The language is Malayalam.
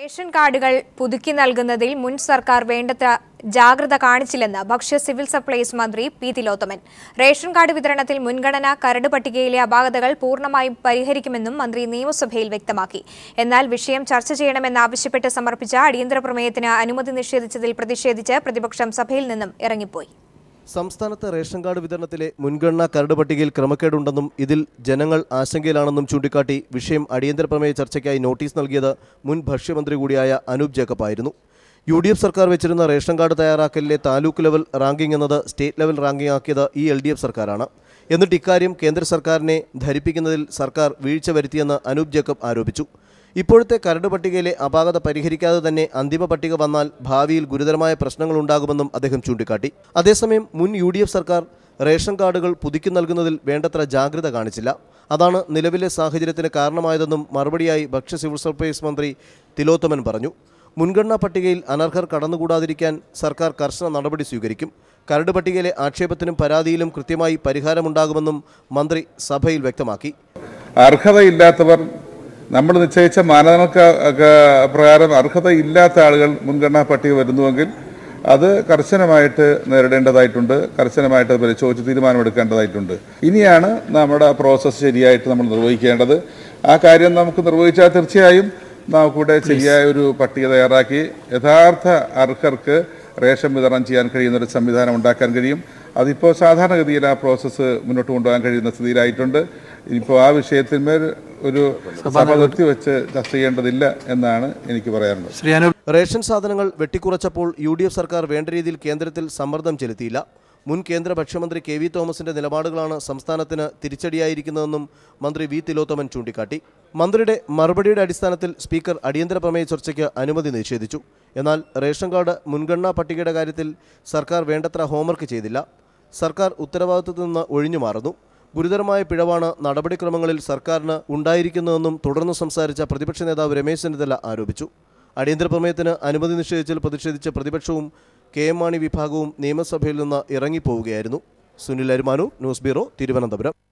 റേഷൻ കാർഡുകൾ പുതുക്കി നൽകുന്നതിൽ മുൻ സർക്കാർ വേണ്ടത്ര ജാഗ്രത കാണിച്ചില്ലെന്ന് ഭക്ഷ്യ സിവിൽ സപ്ലൈസ് മന്ത്രി പി തിലോത്തമൻ റേഷൻ കാർഡ് വിതരണത്തിൽ മുൻഗണന കരട് പട്ടികയിലെ അപാകതകൾ പൂർണ്ണമായും പരിഹരിക്കുമെന്നും മന്ത്രി നിയമസഭയിൽ വ്യക്തമാക്കി എന്നാൽ വിഷയം ചർച്ച ചെയ്യണമെന്നാവശ്യപ്പെട്ട് സമർപ്പിച്ച അടിയന്തര പ്രമേയത്തിന് അനുമതി നിഷേധിച്ചതിൽ പ്രതിഷേധിച്ച് പ്രതിപക്ഷം സഭയിൽ നിന്നും ഇറങ്ങിപ്പോയി സംസ്ഥാനത്ത് റേഷൻ കാർഡ് വിതരണത്തിലെ മുൻഗണനാ കരട് പട്ടികയിൽ ക്രമക്കേടുണ്ടെന്നും ഇതിൽ ജനങ്ങൾ ആശങ്കയിലാണെന്നും ചൂണ്ടിക്കാട്ടി വിഷയം അടിയന്തര പ്രമേയ ചർച്ചയ്ക്കായി നോട്ടീസ് നൽകിയത് മുൻ ഭക്ഷ്യമന്ത്രി കൂടിയായ അനൂപ് ജേക്കബ് ആയിരുന്നു യു ഡി എഫ് സർക്കാർ വെച്ചിരുന്ന റേഷൻ കാർഡ് തയ്യാറാക്കലിലെ താലൂക്ക് ലെവൽ റാങ്കിംഗ് എന്നത് സ്റ്റേറ്റ് ലെവൽ റാങ്കിംഗ് ആക്കിയത് ഈ എൽ ഡി എഫ് സർക്കാരാണ് എന്നിട്ട് ഇക്കാര്യം കേന്ദ്ര സർക്കാരിനെ ധരിപ്പിക്കുന്നതിൽ സർക്കാർ വീഴ്ച വരുത്തിയെന്ന് അനൂപ് ജേക്കബ് ആരോപിച്ചു ഇപ്പോഴത്തെ കരട് പട്ടികയിലെ അപാകത പരിഹരിക്കാതെ തന്നെ അന്തിമ പട്ടിക വന്നാൽ ഭാവിയിൽ ഗുരുതരമായ പ്രശ്നങ്ങൾ ഉണ്ടാകുമെന്നും അദ്ദേഹം ചൂണ്ടിക്കാട്ടി അതേസമയം മുൻ യു ഡി എഫ് സർക്കാർ റേഷൻ കാർഡുകൾ പുതുക്കി നൽകുന്നതിൽ വേണ്ടത്ര ജാഗ്രത കാണിച്ചില്ല അതാണ് നിലവിലെ സാഹചര്യത്തിന് കാരണമായതെന്നും മറുപടിയായി ഭക്ഷ്യ സിവിൽ സപ്ലൈസ് മന്ത്രി തിലോത്തമൻ പറഞ്ഞു മുൻഗണനാ പട്ടികയിൽ അനർഹർ കടന്നുകൂടാതിരിക്കാൻ സർക്കാർ കർശന നടപടി സ്വീകരിക്കും കരട് പട്ടികയിലെ ആക്ഷേപത്തിനും പരാതിയിലും കൃത്യമായി പരിഹാരമുണ്ടാകുമെന്നും മന്ത്രി സഭയിൽ വ്യക്തമാക്കി അർഹതയില്ലാത്തവർ നമ്മൾ നിശ്ചയിച്ച മാനദണ്ഡ പ്രകാരം അർഹതയില്ലാത്ത ആളുകൾ മുൻഗണനാ പട്ടിക വരുന്നുവെങ്കിൽ അത് കർശനമായിട്ട് നേരിടേണ്ടതായിട്ടുണ്ട് കർശനമായിട്ട് അത് പരിശോധിച്ച് തീരുമാനമെടുക്കേണ്ടതായിട്ടുണ്ട് ഇനിയാണ് നമ്മുടെ പ്രോസസ്സ് ശരിയായിട്ട് നമ്മൾ നിർവഹിക്കേണ്ടത് ആ കാര്യം നമുക്ക് നിർവഹിച്ചാൽ തീർച്ചയായും നമുക്കിവിടെ ശരിയായ ഒരു പട്ടിക തയ്യാറാക്കി യഥാർത്ഥ അർഹർക്ക് റേഷൻ വിതരണം ചെയ്യാൻ കഴിയുന്ന ഒരു സംവിധാനം ഉണ്ടാക്കാൻ കഴിയും അതിപ്പോൾ സാധാരണഗതിയിൽ ആ പ്രോസസ്സ് മുന്നോട്ട് കൊണ്ടുപോകാൻ കഴിയുന്ന സ്ഥിതിയിലായിട്ടുണ്ട് ഇപ്പോൾ ആ വിഷയത്തിന്മേൽ ഒരു സഭ നിർത്തിവെച്ച് ചർച്ച ചെയ്യേണ്ടതില്ല എന്നാണ് എനിക്ക് പറയാനുള്ളത് ശ്രീ അനൂപ് റേഷൻ സാധനങ്ങൾ വെട്ടിക്കുറച്ചപ്പോൾ യു ഡി എഫ് സർക്കാർ വേണ്ട രീതിയിൽ കേന്ദ്രത്തിൽ സമ്മർദ്ദം ചെലുത്തിയില്ല മുൻ കേന്ദ്ര ഭക്ഷ്യമന്ത്രി കെ വി തോമസിന്റെ നിലപാടുകളാണ് സംസ്ഥാനത്തിന് തിരിച്ചടിയായിരിക്കുന്നതെന്നും മന്ത്രി വി തിലോത്തമൻ ചൂണ്ടിക്കാട്ടി മന്ത്രിയുടെ മറുപടിയുടെ അടിസ്ഥാനത്തിൽ സ്പീക്കർ അടിയന്തര പ്രമേയ ചർച്ചയ്ക്ക് അനുമതി നിഷേധിച്ചു എന്നാൽ റേഷൻ കാർഡ് മുൻഗണനാ പട്ടികയുടെ കാര്യത്തിൽ സർക്കാർ വേണ്ടത്ര ഹോംവർക്ക് ചെയ്തില്ല സർക്കാർ ഉത്തരവാദിത്തത്തിൽ നിന്ന് ഒഴിഞ്ഞു മാറുന്നു ഗുരുതരമായ പിഴവാണ് നടപടിക്രമങ്ങളിൽ സർക്കാരിന് ഉണ്ടായിരിക്കുന്നതെന്നും തുടർന്ന് സംസാരിച്ച പ്രതിപക്ഷ നേതാവ് രമേശ് ചെന്നിത്തല ആരോപിച്ചു അടിയന്തര പ്രമേയത്തിന് അനുമതി നിഷേധിച്ചതിൽ പ്രതിഷേധിച്ച് പ്രതിപക്ഷവും കെ എം മാണി വിഭാഗവും നിയമസഭയിൽ നിന്ന് ഇറങ്ങിപ്പോവുകയായിരുന്നു സുനിൽ അരുമാനൂർ ന്യൂസ് ബ്യൂറോ തിരുവനന്തപുരം